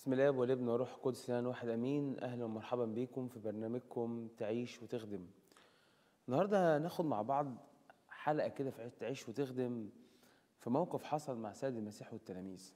بسم الله والابن والروح القدس الان واحد امين اهلا ومرحبا بيكم في برنامجكم تعيش وتخدم النهارده هناخد مع بعض حلقه كده في تعيش وتخدم في موقف حصل مع سيد المسيح والتلاميذ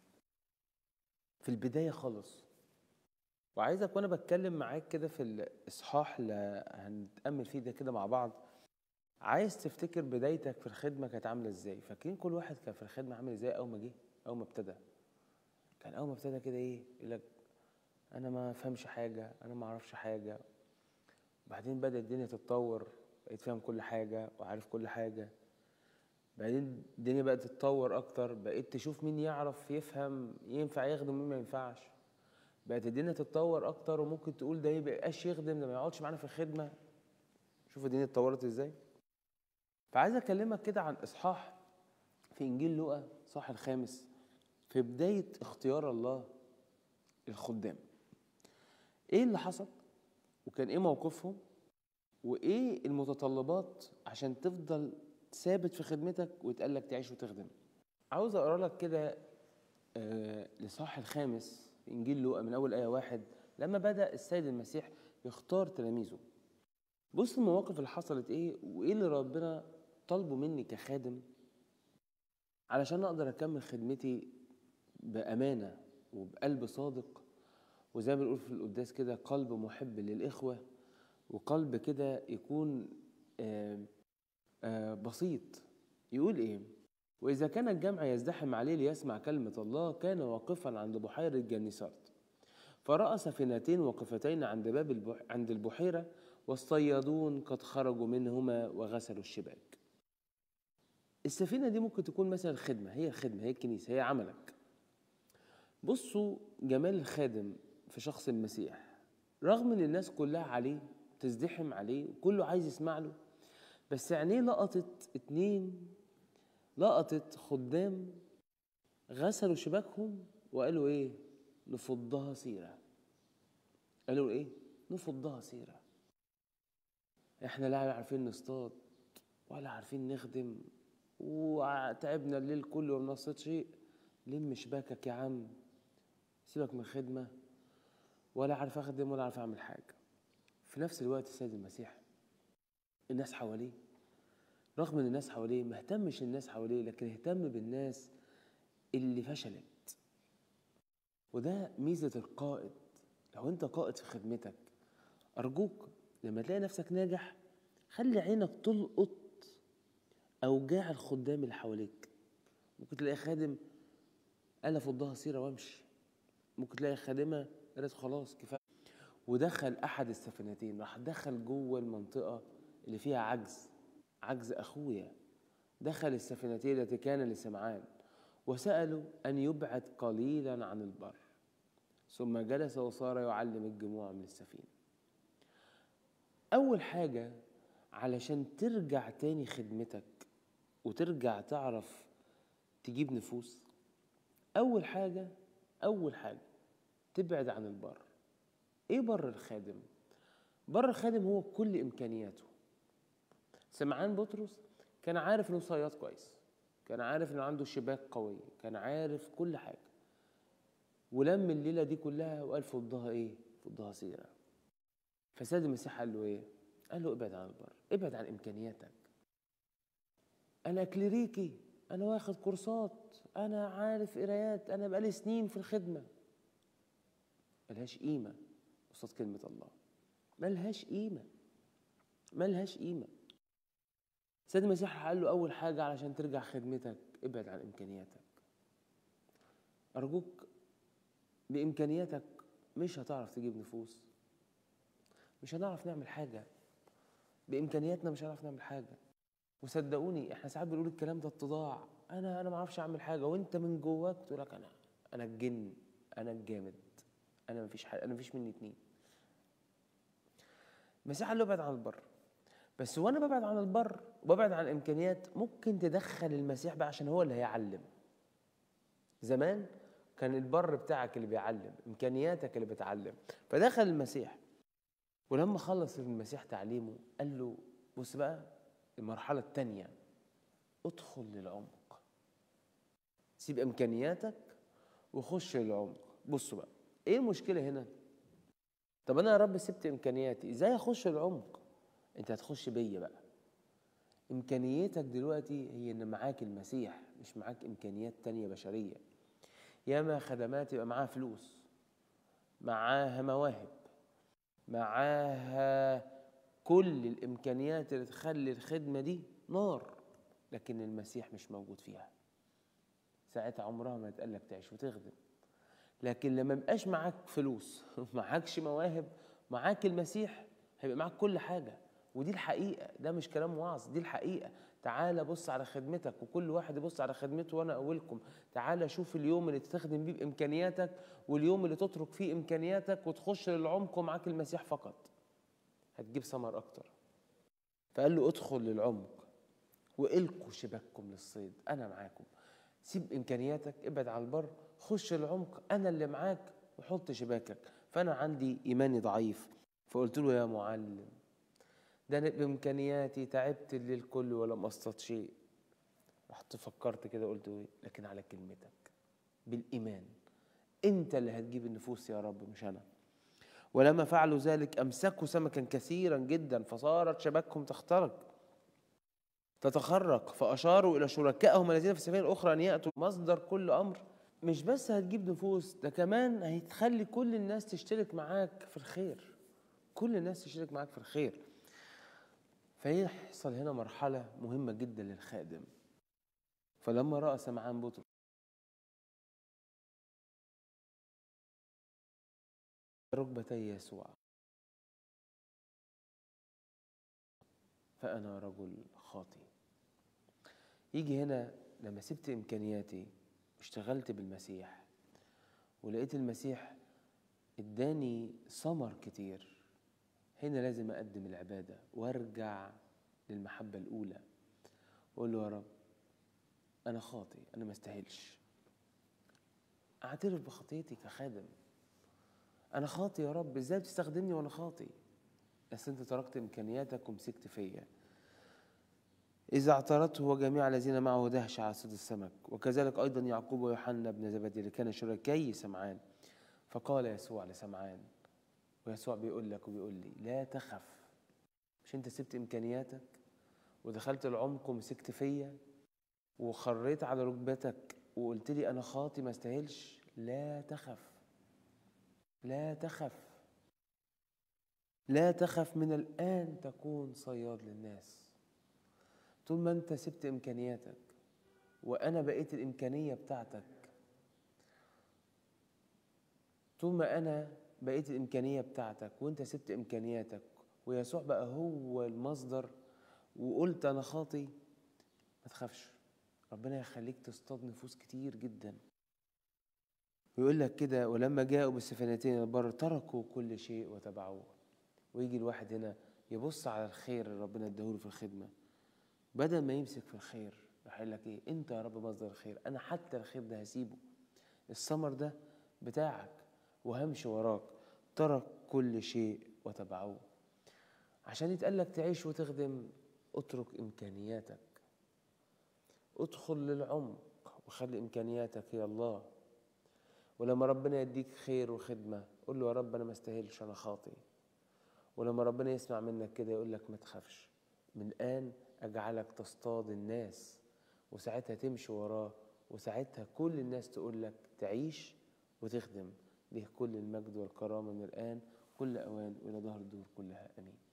في البدايه خالص وعايزك وانا بتكلم معاك كده في الاصحاح اللي هنتامل فيه ده كده مع بعض عايز تفتكر بدايتك في الخدمه كانت عامله ازاي فاكرين كل واحد كان في الخدمه عامل ازاي اول ما جه اول ما ابتدى كان اول ما ابتدى كده ايه يقول لك انا ما فهمش حاجه انا ما اعرفش حاجه بعدين بدأت الدنيا تتطور بقيت فاهم كل حاجه وعارف كل حاجه بعدين الدنيا بقت تتطور اكتر بقيت تشوف مين يعرف يفهم ينفع يخدم ومين ما ينفعش بقت الدنيا تتطور اكتر وممكن تقول ده يبقاش يخدم ده ما يقعدش معانا في الخدمه شوف الدنيا اتطورت ازاي فعايز اكلمك كده عن اصحاح في انجيل لوقا صح الخامس في بدايه اختيار الله الخدام ايه اللي حصل وكان ايه موقفهم وايه المتطلبات عشان تفضل ثابت في خدمتك ويتقال لك تعيش وتخدم عاوز اقرا لك كده آه لصح الخامس في انجيل لوقا من اول ايه واحد لما بدا السيد المسيح يختار تلاميذه بص المواقف اللي حصلت ايه وايه اللي ربنا طالبه مني كخادم علشان اقدر اكمل خدمتي بامانه وبقلب صادق وزي ما بنقول في القداس كده قلب محب للاخوه وقلب كده يكون آآ آآ بسيط يقول ايه واذا كان الجمع يزدحم عليه ليسمع كلمه الله كان واقفا عند بحيره جنيسارت فراى سفينتين واقفتين عند باب البح... عند البحيره والصيادون قد خرجوا منهما وغسلوا الشباك السفينه دي ممكن تكون مثلا خدمه هي الخدمه هي الكنيسه هي عملك بصوا جمال الخادم في شخص المسيح رغم ان الناس كلها عليه تزدحم عليه وكله عايز يسمع له بس عينيه لقطت اتنين لقطت خدام غسلوا شباكهم وقالوا ايه نفضها سيرة قالوا ايه نفضها سيرة احنا لا عارفين نصطاد ولا عارفين نخدم وتعبنا الليل كله وما نصيد شيء لم شباكك يا عم سيبك من الخدمة ولا عارف أخدم ولا عارف أعمل حاجة في نفس الوقت السيد المسيح الناس حواليه رغم ان الناس حواليه ما اهتمش الناس حواليه لكن اهتم بالناس اللي فشلت وده ميزة القائد لو انت قائد في خدمتك ارجوك لما تلاقي نفسك ناجح خلي عينك تلقط اوجاع الخدام اللي حواليك ممكن تلاقي خادم قال افضها سيره وامشي ممكن تلاقي خادمه قالت خلاص كفايه ودخل احد السفينتين راح دخل جوه المنطقه اللي فيها عجز عجز اخويا دخل السفينتين التي كان لسمعان وسالوا ان يبعد قليلا عن البر ثم جلس وصار يعلم الجموع من السفينه اول حاجه علشان ترجع تاني خدمتك وترجع تعرف تجيب نفوس اول حاجه اول حاجه تبعد عن البر ايه بر الخادم بر الخادم هو كل امكانياته سمعان بطرس كان عارف انه صياد كويس كان عارف انه عنده شباك قويه كان عارف كل حاجه ولم الليله دي كلها وقال فضها ايه فضها سيره فسيد المسيح قال له ايه قال له ابعد عن البر ابعد عن امكانياتك انا كليريكي انا واخد كورسات انا عارف قرايات انا بقالي سنين في الخدمه ملهاش قيمه قصاد كلمه الله ملهاش قيمه ملهاش قيمه سيد المسيح قال له اول حاجه علشان ترجع خدمتك ابعد عن امكانياتك ارجوك بامكانياتك مش هتعرف تجيب نفوس مش هنعرف نعمل حاجه بامكانياتنا مش هنعرف نعمل حاجه وصدقوني احنا ساعات بنقول الكلام ده اتضاع انا انا ما اعرفش اعمل حاجه وانت من جواك تقول لك انا انا الجن انا الجامد انا مفيش حاجه انا مفيش مني اتنين المسيح قال له ابعد عن البر بس وانا ببعد عن البر وببعد عن الامكانيات ممكن تدخل المسيح بقى عشان هو اللي هيعلم زمان كان البر بتاعك اللي بيعلم امكانياتك اللي بتعلم فدخل المسيح ولما خلص المسيح تعليمه قال له بص بقى المرحله الثانيه ادخل للعمق سيب امكانياتك وخش للعمق بصوا بقى ايه المشكله هنا طب انا يا رب سبت امكانياتي ازاي اخش العمق انت هتخش بيا بقى امكانياتك دلوقتي هي ان معاك المسيح مش معاك امكانيات تانية بشريه ياما خدمات يبقى معاها فلوس معاها مواهب معاها كل الامكانيات اللي تخلي الخدمه دي نار لكن المسيح مش موجود فيها ساعتها عمرها ما تقلك تعيش وتخدم لكن لما يبقاش معاك فلوس معاكش مواهب معاك المسيح هيبقى معاك كل حاجة ودي الحقيقة ده مش كلام وعظ دي الحقيقة تعالى بص على خدمتك وكل واحد يبص على خدمته وانا اولكم تعالى شوف اليوم اللي تستخدم بيه بامكانياتك واليوم اللي تترك فيه امكانياتك وتخش للعمق ومعاك المسيح فقط هتجيب ثمر اكتر فقال له ادخل للعمق والقوا شباككم للصيد انا معاكم سيب امكانياتك ابعد عن البر خش العمق انا اللي معاك وحط شباكك فانا عندي ايماني ضعيف فقلت له يا معلم ده انا بامكانياتي تعبت الليل كله ولم اصطاد شيء رحت فكرت كده قلت ايه لكن على كلمتك بالايمان انت اللي هتجيب النفوس يا رب مش انا ولما فعلوا ذلك امسكوا سمكا كثيرا جدا فصارت شباكهم تخترق تتخرق فاشاروا الى شركائهم الذين في السفينه الاخرى ان ياتوا مصدر كل امر مش بس هتجيب نفوس ده كمان هتخلي كل الناس تشترك معاك في الخير كل الناس تشترك معاك في الخير فيحصل هنا مرحلة مهمة جدا للخادم فلما رأى سمعان بطرس ركبتي يسوع فأنا رجل خاطي يجي هنا لما سبت إمكانياتي اشتغلت بالمسيح ولقيت المسيح اداني ثمر كتير هنا لازم اقدم العباده وارجع للمحبه الاولى واقول له يا رب انا خاطي انا ما استاهلش اعترف بخطيتي كخادم انا خاطي يا رب ازاي بتستخدمني وانا خاطي بس انت تركت امكانياتك ومسكت فيا إذا اعترته وجميع الذين معه دهش على صيد السمك وكذلك أيضا يعقوب ويوحنا بن زبدي اللي كان شركي سمعان فقال يسوع لسمعان ويسوع بيقول لك وبيقول لي لا تخف مش انت سبت امكانياتك ودخلت العمق ومسكت فيا وخريت على ركبتك وقلت لي انا خاطي ما استاهلش لا تخف لا تخف لا تخف من الان تكون صياد للناس طول ما انت سبت امكانياتك وانا بقيت الامكانيه بتاعتك طول ما انا بقيت الامكانيه بتاعتك وانت سبت امكانياتك ويسوع بقى هو المصدر وقلت انا خاطي ما تخافش ربنا يخليك تصطاد نفوس كتير جدا ويقول لك كده ولما جاءوا بالسفينتين البر تركوا كل شيء وتبعوه ويجي الواحد هنا يبص على الخير اللي ربنا اداهوله في الخدمه بدل ما يمسك في الخير راح يقول لك ايه انت يا رب مصدر الخير انا حتى الخير ده هسيبه الثمر ده بتاعك وهمشي وراك ترك كل شيء وتبعوه عشان يتقال لك تعيش وتخدم اترك امكانياتك ادخل للعمق وخلي امكانياتك هي الله ولما ربنا يديك خير وخدمه قول له يا رب انا ما استاهلش انا خاطي ولما ربنا يسمع منك كده يقول لك ما تخافش من الان اجعلك تصطاد الناس وساعتها تمشي وراه وساعتها كل الناس تقول لك تعيش وتخدم له كل المجد والكرامة من الآن كل أوان وإلى ظهر الدور كلها أمين